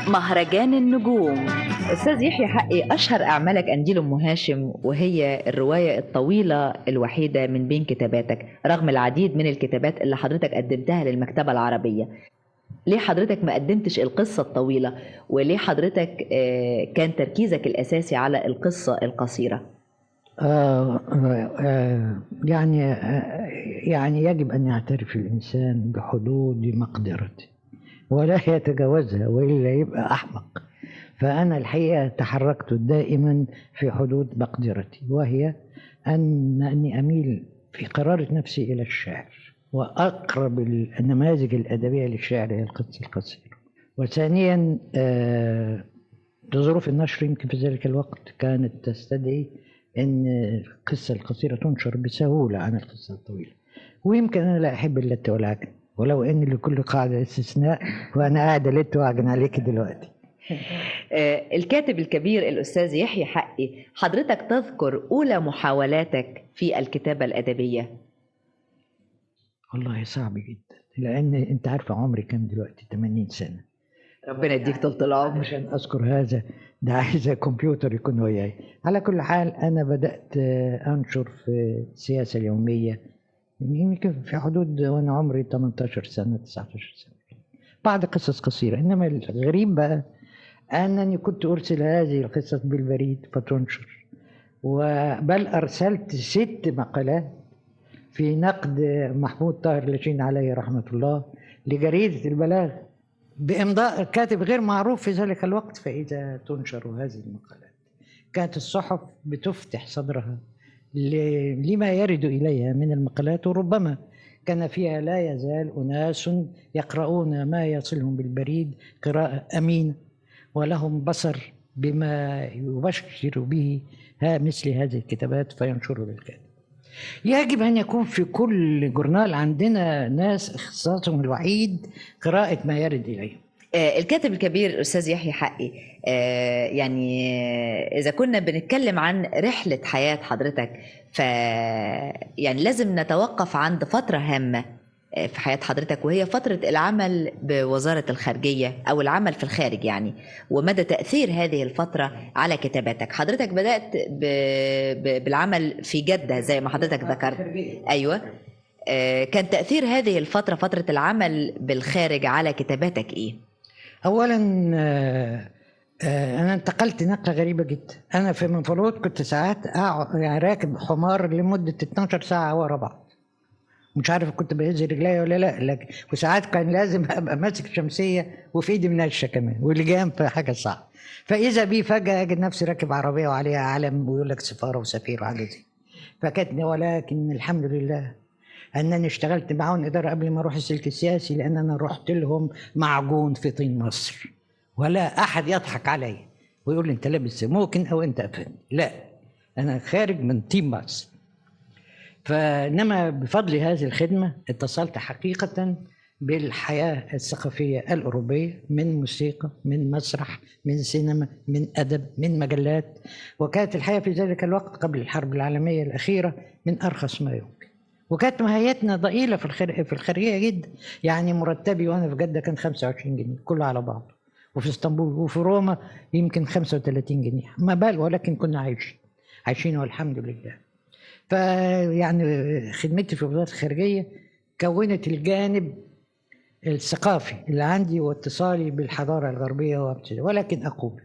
مهرجان النجوم استاذ يحيى حقي اشهر اعمالك انجيل ام هاشم وهي الروايه الطويله الوحيده من بين كتاباتك رغم العديد من الكتابات اللي حضرتك قدمتها للمكتبه العربيه ليه حضرتك ما قدمتش القصه الطويله وليه حضرتك آه، كان تركيزك الاساسي على القصه القصيره آه آه يعني آه يعني يجب أن يعترف الإنسان بحدود مقدرته ولا يتجاوزها وإلا يبقى أحمق فأنا الحقيقة تحركت دائما في حدود مقدرتي وهي أن أني أميل في قرارة نفسي إلى الشعر وأقرب النماذج الأدبية للشعر هي القصة القصيرة وثانيا آه ظروف النشر يمكن في ذلك الوقت كانت تستدعي ان القصه القصيره تنشر بسهوله عن القصه الطويله ويمكن انا لا احب اللت والعجن ولو ان لكل قاعده استثناء وانا قاعد الت واعجن عليك دلوقتي آه، الكاتب الكبير الاستاذ يحيى حقي حضرتك تذكر اولى محاولاتك في الكتابه الادبيه والله صعب جدا لان انت عارفه عمري كام دلوقتي 80 سنه ربنا يديك طول العمر عشان اذكر هذا ده عايز كمبيوتر يكون وياي على كل حال انا بدات آه، انشر في السياسه اليوميه يمكن في حدود وانا عمري 18 سنه 19 سنه بعض قصص قصيره انما الغريب بقى انني كنت ارسل هذه القصص بالبريد فتنشر وبل ارسلت ست مقالات في نقد محمود طاهر لاشين عليه رحمه الله لجريده البلاغ بإمضاء كاتب غير معروف في ذلك الوقت فإذا تنشر هذه المقالات كانت الصحف بتفتح صدرها ل- لما يرد إليها من المقالات وربما كان فيها لا يزال أناس يقرؤون ما يصلهم بالبريد قراءة أمينة ولهم بصر بما يبشر به ها مثل هذه الكتابات فينشره للكاتب يجب أن يكون في كل جورنال عندنا ناس اختصاصهم الوحيد قراءة ما يرد إليهم آه، الكاتب الكبير الاستاذ يحيى حقي آه، يعني آه، اذا كنا بنتكلم عن رحله حياه حضرتك ف يعني لازم نتوقف عند فتره هامه آه، في حياه حضرتك وهي فتره العمل بوزاره الخارجيه او العمل في الخارج يعني ومدى تاثير هذه الفتره على كتاباتك حضرتك بدات ب... ب... بالعمل في جده زي ما حضرتك ذكرت ايوه آه، كان تاثير هذه الفتره فتره العمل بالخارج على كتاباتك ايه أولا آه، آه، أنا انتقلت نقلة غريبة جدا أنا في منفلوط كنت ساعات أقعد يعني راكب حمار لمدة 12 ساعة ورا بعض مش عارف كنت بهز رجلي ولا لا لكن وساعات كان لازم ابقى ماسك شمسيه وفي ايدي منشه كمان واللجام في حاجه صعبه فاذا بي فجاه اجد نفسي راكب عربيه وعليها علم ويقول لك سفاره وسفير وحاجه زي فكانت ولكن الحمد لله انني اشتغلت معاهم اداره قبل ما اروح السلك السياسي لان انا رحت لهم معجون في طين مصر ولا احد يضحك علي ويقول لي انت لابس سموكن او انت افندي لا انا خارج من طين مصر فانما بفضل هذه الخدمه اتصلت حقيقه بالحياه الثقافيه الاوروبيه من موسيقى من مسرح من سينما من ادب من مجلات وكانت الحياه في ذلك الوقت قبل الحرب العالميه الاخيره من ارخص ما يمكن وكانت مهيتنا ضئيله في الخر... في الخارجيه جدا يعني مرتبي وانا في جده كان 25 جنيه كله على بعضه وفي اسطنبول وفي روما يمكن 35 جنيه ما بال ولكن كنا عايشين عايشين والحمد لله فيعني خدمتي في وزاره الخارجيه كونت الجانب الثقافي اللي عندي واتصالي بالحضاره الغربيه وابتدى ولكن اقول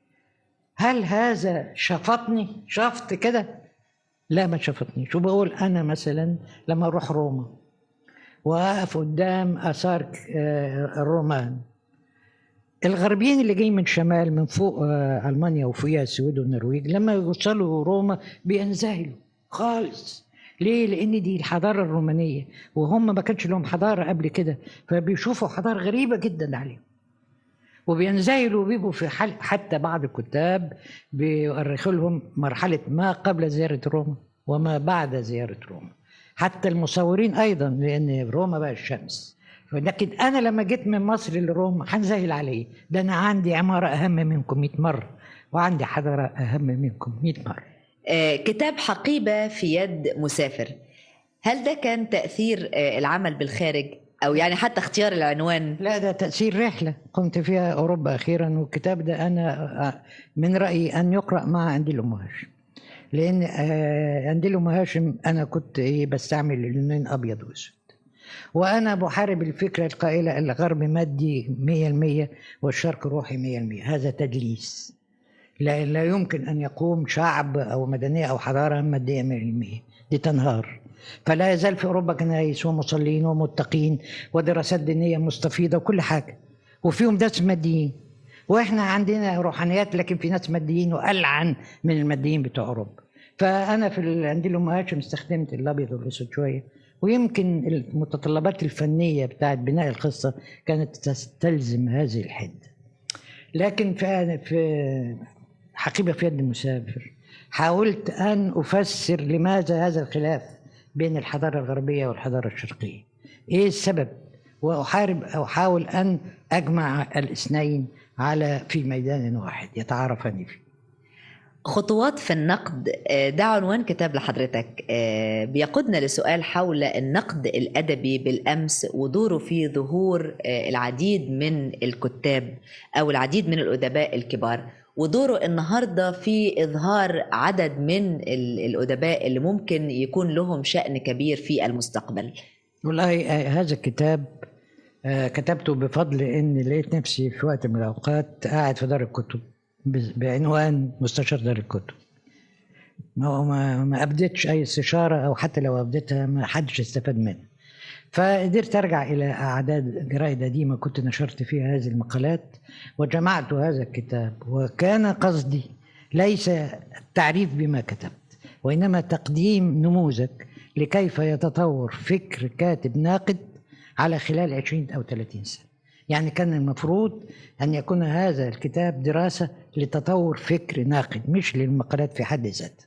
هل هذا شفطني شفط كده لا ما شفتنيش وبقول انا مثلا لما اروح روما واقف قدام اثار آه، الرومان الغربيين اللي جايين من شمال من فوق آه، المانيا وفوقها السويد والنرويج لما يوصلوا روما بينذهلوا خالص ليه؟ لأن دي الحضارة الرومانية وهم ما كانش لهم حضارة قبل كده فبيشوفوا حضارة غريبة جدا عليهم وبينزعلوا وبيبقوا في حال حتى بعض الكتاب بيؤرخوا لهم مرحلة ما قبل زيارة روما وما بعد زيارة روما حتى المصورين أيضا لأن روما بقى الشمس لكن أنا لما جيت من مصر لروما هنزعل عليه ده أنا عندي عمارة أهم منكم 100 مرة وعندي حضارة أهم منكم 100 مرة آه، كتاب حقيبة في يد مسافر هل ده كان تأثير آه، العمل بالخارج او يعني حتى اختيار العنوان لا ده تأثير رحلة قمت فيها أوروبا أخيرا والكتاب ده أنا من رأيي أن يقرأ مع أنديل أم هاشم لأن آه، أنديل أم هاشم أنا كنت إيه بستعمل اللونين أبيض وأسود وأنا بحارب الفكرة القائلة الغرب مادي مية المية والشرق روحي مية المية هذا تدليس لا, لا يمكن أن يقوم شعب أو مدنية أو حضارة مادية مية المية دي تنهار فلا يزال في أوروبا كنايس ومصلين ومتقين ودراسات دينية مستفيضة وكل حاجة وفيهم ناس ماديين واحنا عندنا روحانيات لكن في ناس ماديين والعن من الماديين بتوع اوروبا فانا في ال- عندي الام هاشم استخدمت الابيض والاسود شويه ويمكن المتطلبات الفنيه بتاعت بناء القصه كانت تستلزم هذه الحده لكن في في حقيبه في يد المسافر حاولت ان افسر لماذا هذا الخلاف بين الحضاره الغربيه والحضاره الشرقيه ايه السبب واحارب او احاول ان اجمع الاثنين على في ميدان واحد يتعارفان فيه خطوات في النقد آه، ده عنوان كتاب لحضرتك آه، بيقودنا لسؤال حول النقد الأدبي بالأمس ودوره في ظهور آه، العديد من الكتاب أو العديد من الأدباء الكبار ودوره النهاردة في إظهار عدد من ال- الأدباء اللي ممكن يكون لهم شأن كبير في المستقبل والله آه، هذا الكتاب آه، كتبته بفضل ان لقيت نفسي في وقت من الاوقات قاعد في دار الكتب ب- بعنوان مستشار دار الكتب ما ما ما ابدتش اي استشاره او حتى لو ابدتها ما حدش استفاد منها فقدرت ارجع الى اعداد جرائد قديمه كنت نشرت فيها هذه المقالات وجمعت هذا الكتاب وكان قصدي ليس التعريف بما كتبت وانما تقديم نموذج لكيف يتطور فكر كاتب ناقد على خلال 20 او 30 سنه يعني كان المفروض ان يكون هذا الكتاب دراسه لتطور فكر ناقد مش للمقالات في حد ذاتها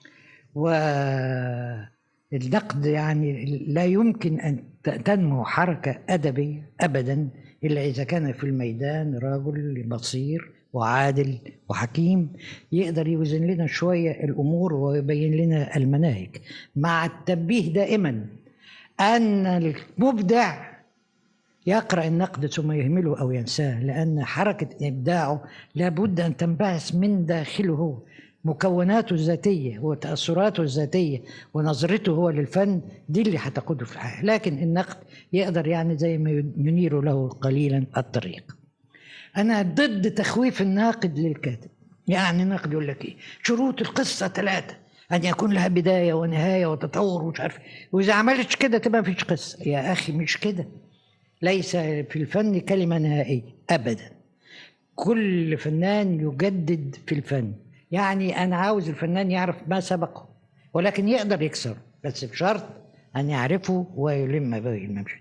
والنقد يعني لا يمكن ان ت- تنمو حركه ادبيه ابدا الا اذا كان في الميدان رجل بصير وعادل وحكيم يقدر يوزن لنا شويه الامور ويبين لنا المناهج مع التنبيه دائما ان المبدع يقرا النقد ثم يهمله او ينساه لان حركه ابداعه لابد ان تنبعث من داخله هو مكوناته الذاتيه وتاثراته الذاتيه ونظرته هو للفن دي اللي هتقوده في الحياه لكن النقد يقدر يعني زي ما ينير له قليلا الطريق انا ضد تخويف الناقد للكاتب يعني الناقد يقول لك ايه شروط القصه ثلاثه ان يكون لها بدايه ونهايه وتطور ومش عارف واذا عملتش كده تبقى مفيش قصه يا اخي مش كده ليس في الفن كلمه نهائيه ابدا كل فنان يجدد في الفن يعني انا عاوز الفنان يعرف ما سبقه ولكن يقدر يكسره بس بشرط ان يعرفه ويلم به الممشى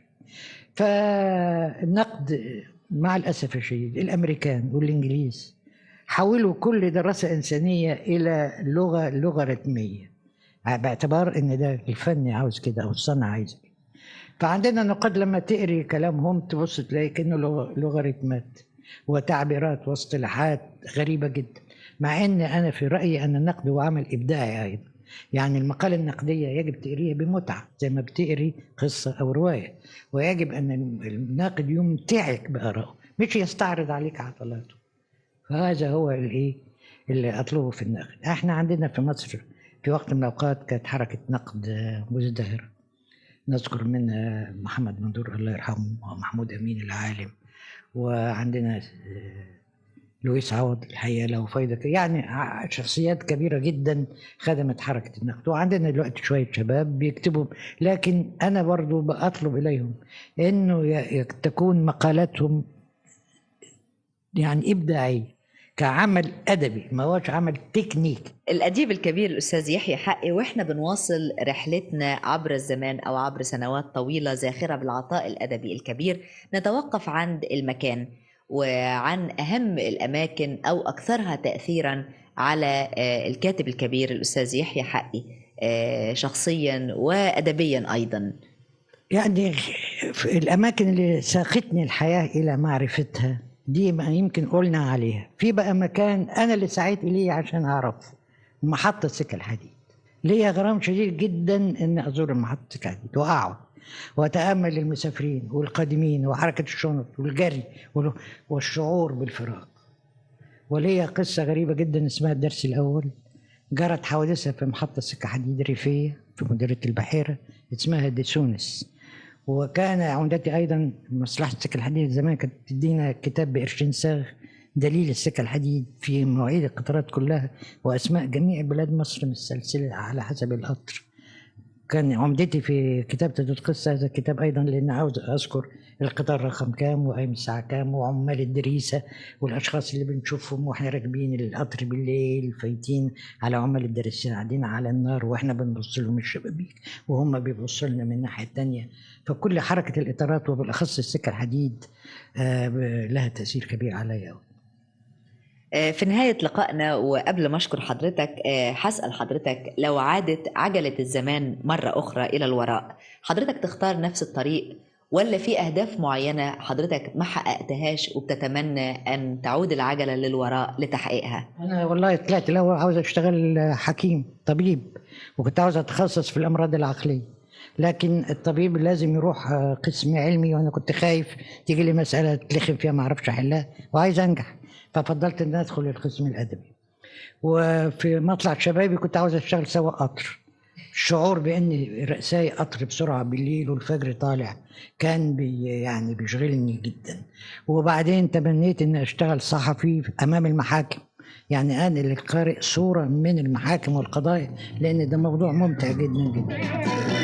فالنقد مع الاسف الشديد الامريكان والانجليز حولوا كل دراسه انسانيه الى لغه لوغاريتميه باعتبار ان ده الفن عاوز كده او الصنعه عايزه كده فعندنا نقاد لما تقري كلامهم تبص تلاقي كانه لغ- لوغاريتمات وتعبيرات واصطلاحات غريبه جدا مع ان انا في رايي ان النقد هو عمل ابداعي ايضا يعني المقالة النقدية يجب تقريها بمتعة زي ما بتقري قصة أو رواية ويجب أن الناقد يمتعك بآرائه مش يستعرض عليك عضلاته فهذا هو الإيه اللي أطلبه في النقد احنا عندنا في مصر في وقت من الأوقات كانت حركة نقد آه، مزدهرة نذكر منها محمد منظور الله يرحمه ومحمود أمين العالم وعندنا آه، لويس عوض الحقيقه له فايده ك- يعني ع- شخصيات كبيره جدا خدمت حركه النقد وعندنا دلوقتي شويه شباب بيكتبوا لكن انا برضو بطلب اليهم انه ي- ي- تكون مقالاتهم يعني ابداعيه كعمل ادبي ما هوش عمل تكنيك الأديب الكبير الأستاذ يحيى حقي وإحنا بنواصل رحلتنا عبر الزمان أو عبر سنوات طويلة زاخرة بالعطاء الأدبي الكبير نتوقف عند المكان وعن أهم الأماكن أو أكثرها تأثيرا على آه، الكاتب الكبير الأستاذ يحيى حقي آه، شخصيا وأدبيا أيضا يعني في الأماكن اللي ساقتني الحياة إلى معرفتها دي ما يمكن قلنا عليها في بقى مكان أنا اللي سعيت إليه عشان أعرفه محطة سكة الحديد ليا غرام شديد جدا إن أزور محطة سكة الحديد وأقعد وأتأمل المسافرين والقادمين وحركة الشنط والجري وال- والشعور بالفراق وليا قصة غريبة جدا اسمها الدرس الأول جرت حوادثها في محطة سكة حديد ريفية في مديرية البحيرة اسمها ديسونس وكان عمدتي أيضا مصلحة السكة الحديد زمان كانت تدينا كتاب بقرشين صاغ دليل السكة الحديد في مواعيد القطارات كلها وأسماء جميع بلاد مصر متسلسلة على حسب القطر كان عمدتي في كتابة القصة هذا الكتاب أيضا لأن عاوز أذكر القطار رقم كام وأيام الساعة كام وعمال الدريسة والأشخاص اللي بنشوفهم وإحنا راكبين القطر بالليل فايتين على عمال الدريسة قاعدين على النار وإحنا بنبص لهم الشبابيك وهم بيبصوا لنا من الناحية التانية فكل حركة الإطارات وبالأخص السكة الحديد آه، ب- لها تأثير كبير عليا أوي. آه، في نهاية لقائنا وقبل ما أشكر حضرتك آه، هسأل حضرتك لو عادت عجلة الزمان مرة أخرى إلى الوراء حضرتك تختار نفس الطريق ولا في أهداف معينة حضرتك ما حققتهاش وبتتمنى أن تعود العجلة للوراء لتحقيقها أنا والله طلعت الأول عاوز أشتغل حكيم طبيب وكنت عاوز أتخصص في الأمراض العقلية لكن الطبيب لازم يروح آه، قسم علمي وأنا كنت خايف تيجي لي مسألة أتلخم فيها ما أعرفش أحلها وعايز أنجح ففضلت إن أدخل القسم الأدبي وفي مطلع شبابي كنت عاوز أشتغل سواق قطر الشعور بان سايق قطر بسرعه بالليل والفجر طالع كان بي يعني بيشغلني جدا وبعدين تمنيت ان اشتغل صحفي امام المحاكم يعني انا اللي قارئ صوره من المحاكم والقضايا لان ده موضوع ممتع جدا جدا